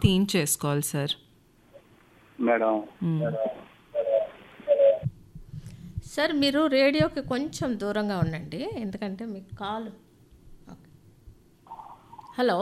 తీయించేసుకోవాలి sir madam hmm. Sir మీరు రేడియోకి కొంచెం దూరంగా ఉండండి ఎందుకంటే మీకు call okay. Hello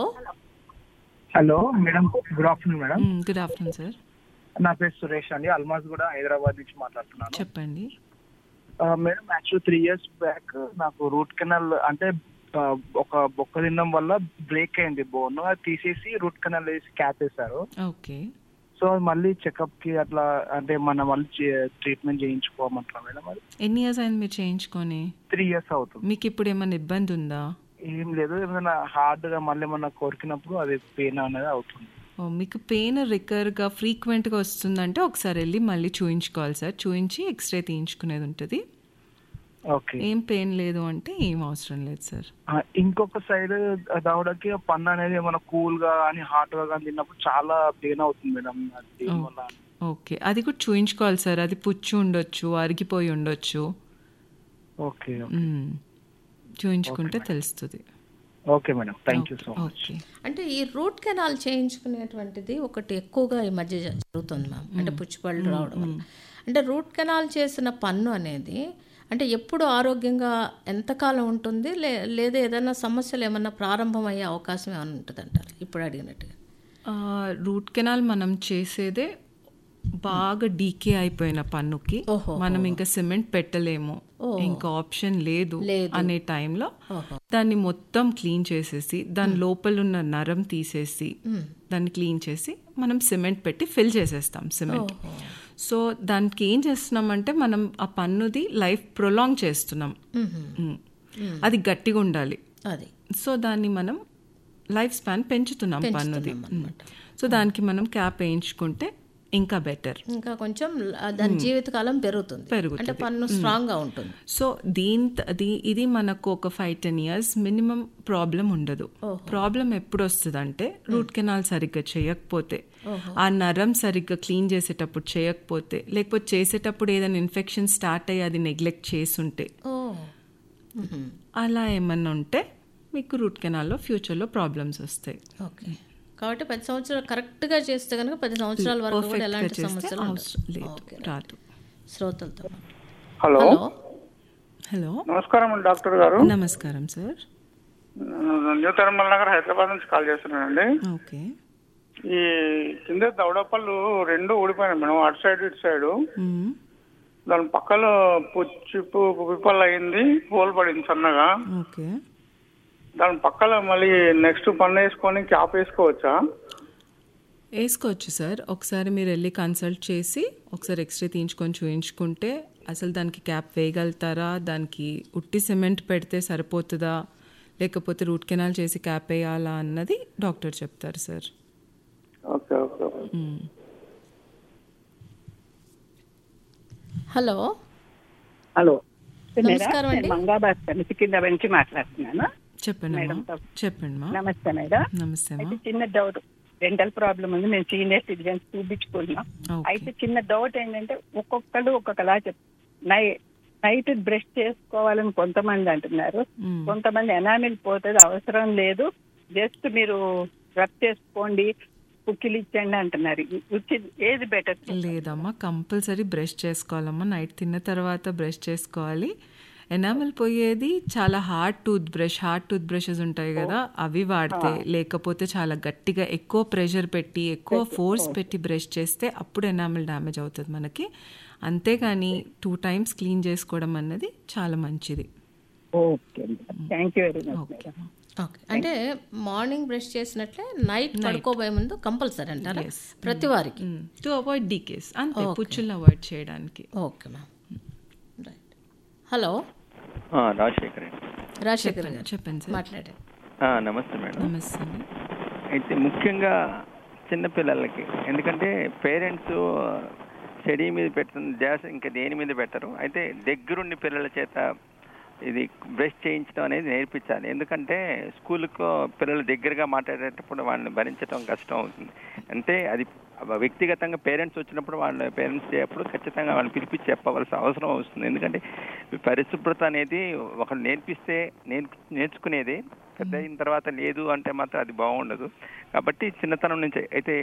hello madam good afternoon madam hmm, good afternoon sir నా పేరు సురేష్ అండి అల్మాజ్ కూడా హైదరాబాద్ నుంచి మాట్లాడుతున్నాను చెప్పండి ఆ, madam actual three years back నాకు రూట్ కెనాల్ అంటే ఆ, ఒక బొక్క తినడం వల్ల బ్రేక్ అయింది బోన్ అది తీసేసి రూట్ కెనాల్ వేసి క్యాప్ వేశారు ఓకే సో అది మళ్ళీ చెకప్ కి అట్లా అంటే మనం మళ్ళీ ట్రీట్మెంట్ చేయించుకోమంటారా మేడం అది ఎన్ని ఇయర్స్ అయింది మీరు చేయించుకొని త్రీ ఇయర్స్ అవుతుంది మీకు ఇప్పుడు ఏమైనా ఇబ్బంది ఉందా ఏం లేదు ఏమైనా హార్డ్ గా మళ్ళీ ఏమన్నా కోరికినప్పుడు అది పెయిన్ అనేది అవుతుంది ఓ, మీకు పెయిన్ రికర్గా ఫ్రీక్వెంట్గా వస్తుందంటే ఒకసారి వెళ్ళి మళ్ళీ చూయించుకోవాలి సార్ చూయించి ఎక్స్రే తీయించుకునేది ఉంటుంది ఓకే ఏం పెయిన్ లేదు అంటే ఏం అవసరం లేదు సార్ ఆ, ఇంకొక సైడ్ దవడకి పన్ను అనేది ఏమైనా కూల్ గా కానీ హాట్ గా కానీ తిన్నప్పుడు చాలా పెయిన్ అవుతుంది మేడం అది దేనివల్ల అని. ఓకే అది కూడా చూయించుకోవాలి సార్ అది పుచ్చు ఉండొచ్చు అరిగిపోయి ఉండొచ్చు ఓకే మ్మ్. చూయించుకుంటే తెలుస్తుంది okay madam thank you so much okay అంటే ఈ రూట్ కెనాల్ చేయించుకునేటువంటిది ఒకటి ఎక్కువగా ఈ మధ్య జ- జరుగుతుంది మ్యామ్ అంటే పుచ్చిపళ్ళు రావడం వల్ల అంటే రూట్ కెనాల్ చేసిన పన్ను అనేది అంటే ఎప్పుడు ఆరోగ్యంగా ఎంతకాలం ఉంటుంది లే లేదా ఏదైనా సమస్యలు ఏమన్నా ప్రారంభం అయ్యే అవకాశం ఏమైనా ఉంటుంది అంటారు ఇప్పుడు అడిగినట్టుగా రూట్ కెనాల్ మనం చేసేదే బాగా డీకే అయిపోయిన పన్నుకి ఓహో. మనం ఇంకా సిమెంట్ పెట్టలేము ఇంకా ఆప్షన్ లేదు అనే టైంలో దాన్ని మొత్తం క్లీన్ చేసేసి దాని లోపల ఉన్న నరం తీసేసి దాన్ని క్లీన్ చేసి మనం సిమెంట్ పెట్టి ఫిల్ చేసేస్తాం సిమెంట్ సో దానికి ఏం చేస్తున్నామంటే మనం ఆ పన్నుది లైఫ్ ప్రొలాంగ్ చేస్తున్నాం మ్మ్. అది గట్టిగా ఉండాలి అది సో దాన్ని మనం లైఫ్ స్పాన్ పెంచుతున్నాం పన్నుది మ్మ్. సో దానికి మనం క్యాప్ వేయించుకుంటే ఇంకా బెటర్ ఇంకా కొంచెం ల- దాని జీవితకాలం పెరుగుతుంది పెరుగుతుంది. అంటే పన్ను స్ట్రాంగ్ గా ఉంటుంది సో దీని దీ ఇది మనకు ఒక five ten years minimum problem ఉండదు ప్రాబ్లం ఎప్పుడు వస్తుంది అంటే రూట్ కెనాల్ సరిగ్గా చేయకపోతే ఆ నరం సరిగ్గా క్లీన్ చేసేటప్పుడు చేయకపోతే లేకపోతే చేసేటప్పుడు ఏదైనా ఇన్ఫెక్షన్ స్టార్ట్ అయ్యి అది నెగ్లెక్ట్ చేసుంటే ఓ మ్మ్. అలా ఏమన్నా ఉంటే మీకు రూట్ కెనాల్లో ఫ్యూచర్లో ప్రాబ్లమ్స్ వస్తాయి ఓకే కాబట్టి పది సంవత్సరాలు కరెక్ట్ గా చేస్తే కనుక పది సంవత్సరాల వరకు కూడా పర్ఫెక్ట్గా ఎలాంటి చేస్తే సమస్యలు అవసరం ఉండవు. లేదు ఓకే. రాదు శ్రోతలతో హలో హలో హలో నమస్కారం అండి డాక్టర్ గారు నమస్కారం సార్ న్యూ తిరుమల నగర్ హైదరాబాద్ నుంచి కాల్ చేస్తున్నానండి ఓకే ఈ కింద దవడపళ్ళు రెండు ఊడిపోయినాయి మేడం అటు సైడ్ ఇటు సైడ్ మ్మ్. దాని పక్కలో పుచ్చి పిప్పల్ అయింది హోల్ పడింది సన్నగా ఓకే దాని పక్కల మళ్ళీ నెక్స్ట్ పన్ను వేసుకొని క్యాప్ వేసుకోవచ్చా వేసుకోవచ్చు సార్ ఒకసారి మీరు వెళ్ళి కన్సల్ట్ చేసి ఒకసారి ఎక్స్రే తీయించుకొని చూయించుకుంటే అసలు దానికి క్యాప్ వేయగలుగుతారా దానికి ఉట్టి సిమెంట్ పెడితే సరిపోతుందా లేకపోతే రూట్ కెనాల్ చేసి క్యాప్ వేయాలా అన్నది డాక్టర్ చెప్తారు sir okay okay hmm. Hello hello నమస్కారం అండి. మంగాబాద్ సికింద్రాబాద్ నుంచి మాట్లాడుతున్నాను చెప్పండి అమ్మా మేడం. చెప్పండి మా నమస్తే మేడం నమస్తే అయితే అమ్మా చిన్న డౌట్ డెంటల్ ప్రాబ్లం ఉంది మేము సీనియర్ సిటిజన్స్ చూపించుకున్నాం ఓకే అయితే చిన్న డౌట్ ఏంటంటే ఒక్కొక్కళ్ళు ఒక్కొక్కలా చెప్ నై నైట్ బ్రష్ చేసుకోవాలని కొంతమంది అంటున్నారు మ్మ్. కొంతమంది ఎనామిల్ పోతుంది అవసరం లేదు జస్ట్ మీరు రబ్ చేసుకోండి కుక్కిలు ఇచ్చండి అంటున్నారు వచ్చి ఏది బెటర్ లేదమ్మా కంపల్సరీ బ్రష్ చేసుకోవాలమ్మా నైట్ తిన్న తర్వాత బ్రష్ చేసుకోవాలి ఎనామిల్ పోయేది చాలా hard tooth brush hard tooth brushes ఉంటాయి కదా అవి వాడితే లేకపోతే చాలా గట్టిగా ఎక్కువ ప్రెషర్ పెట్టి ఎక్కువ ఫోర్స్ పెట్టి బ్రష్ చేస్తే అప్పుడు ఎనామిల్ డ్యామేజ్ అవుతుంది మనకి అంతేగాని టూ టైమ్స్ క్లీన్ చేసుకోవడం అన్నది చాలా మంచిది okay thank you very much okay madam okay అంటే మార్నింగ్ బ్రష్ చేసినట్లే నైట్ పడుకోబోయే ముందు కంపల్సరీ అంటారా Yes. ప్రతి వారికి టు అవాయిడ్ డీకేస్ అంతే పుచ్చుల్ని అవాయిడ్ చేయడానికి ఓకే మ్యామ్ రైట్ హలో ఆ, రాజశేఖర్ అండి రాజశేఖర్ గారు చెప్పండి సార్ మాట్లాడండి ఆ, నమస్తే మేడం నమస్తే అండి అయితే ముఖ్యంగా చిన్నపిల్లలకి ఎందుకంటే పేరెంట్స్ స్టడీ మీద పెట్టిన ధ్యాస ఇంకా దేని మీద పెట్టరు అయితే దగ్గరుండి పిల్లల చేత ఇది బ్రష్ చేయించడం అనేది నేర్పించాలి ఎందుకంటే స్కూల్కు పిల్లలు దగ్గరగా మాట్లాడేటప్పుడు వాళ్ళని భరించడం కష్టం అవుతుంది అంటే అది వ్యక్తిగతంగా పేరెంట్స్ వచ్చినప్పుడు వాళ్ళ పేరెంట్స్ అప్పుడు ఖచ్చితంగా వాళ్ళని పిలిపించి చెప్పవలసిన అవసరం వస్తుంది ఎందుకంటే పరిశుభ్రత అనేది ఒకరు నేర్పిస్తే నేర్ నేర్చుకునేది పెద్ద అయిన తర్వాత లేదు అంటే మాత్రం అది బాగుండదు కాబట్టి చిన్నతనం నుంచి అయితే